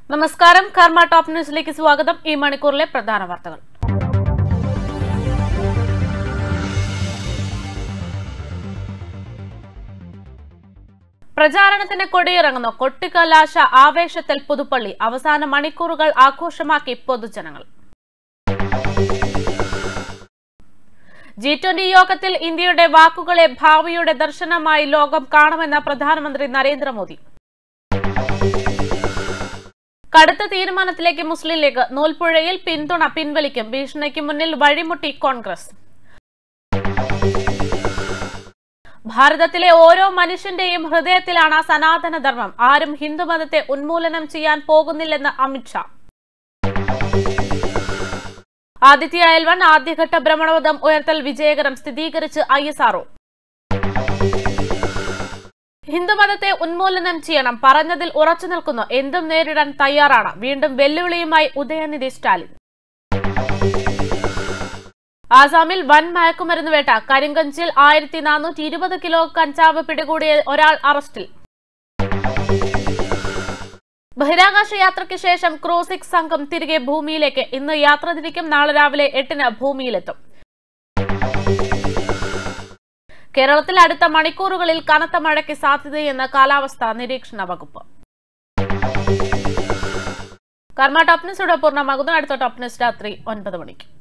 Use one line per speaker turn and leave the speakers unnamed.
നമസ്കാരം കർമ്മ ടോപ്പ് ന്യൂസിലേക്ക് സ്വാഗതം ഈ മണിക്കൂറിലെ പ്രധാന വാർത്തകൾ പ്രചാരണത്തിന് കൊടിയിറങ്ങുന്നു കൊട്ടിക്കലാശ ആവേശത്തിൽ പുതുപ്പള്ളി അവസാന മണിക്കൂറുകൾ ആഘോഷമാക്കി പൊതുജനങ്ങൾ ജി ട്വന്റി യോഗത്തിൽ ഇന്ത്യയുടെ വാക്കുകളെ ഭാവിയുടെ ദർശനമായി ലോകം കാണുമെന്ന പ്രധാനമന്ത്രി നരേന്ദ്രമോദി കടുത്ത തീരുമാനത്തിലേക്ക് മുസ്ലിം ലീഗ് നൂൽപ്പുഴയിൽ പിന്തുണ പിൻവലിക്കും ഭീഷണിക്ക് മുന്നിൽ വഴിമുട്ടി കോൺഗ്രസ് ഭാരതത്തിലെ ഓരോ മനുഷ്യന്റെയും ഹൃദയത്തിലാണ് സനാതന ധർമ്മം ആരും ഹിന്ദുമതത്തെ ഉന്മൂലനം ചെയ്യാൻ പോകുന്നില്ലെന്ന് അമിത്ഷാ ആദിത്യ എൽ വൺ ആദ്യഘട്ട ഭ്രമണപഥം ഉയർത്തൽ വിജയകരം സ്ഥിരീകരിച്ച് ഐ എസ് ആർഒ ഹിന്ദുമതത്തെ ഉന്മൂലനം ചെയ്യണം പറഞ്ഞതിൽ ഉറച്ചു നിൽക്കുന്നു എന്തും നേരിടാൻ തയ്യാറാണ് വീണ്ടും വെല്ലുവിളിയുമായി ഉദയനിധി സ്റ്റാലിൻ ആസാമിൽ വൻ മയക്കുമരുന്ന് വേട്ട കരിങ്കഞ്ചിൽ ആയിരത്തി നാനൂറ്റി ഇരുപത് കിലോ കഞ്ചാവ് പിടികൂടിയ ഒരാൾ അറസ്റ്റിൽ ബഹിരാകാശ യാത്രയ്ക്ക് ശേഷം ക്രൂസിക് സംഘം തിരികെ ഭൂമിയിലേക്ക് ഇന്ന് യാത്ര തിരിക്കും നാളെ രാവിലെ എട്ടിന് ഭൂമിയിലെത്തും കേരളത്തിൽ അടുത്ത മണിക്കൂറുകളിൽ കനത്ത മഴയ്ക്ക് സാധ്യതയെന്ന് കാലാവസ്ഥാ നിരീക്ഷണ വകുപ്പ് കർമ്മ ടോപ്പ് ന്യൂസ് ഇവിടെ പൂർണ്ണമാകുന്നു അടുത്ത ടോപ്പ് ന്യൂസ് രാത്രി ഒൻപത് മണിക്ക്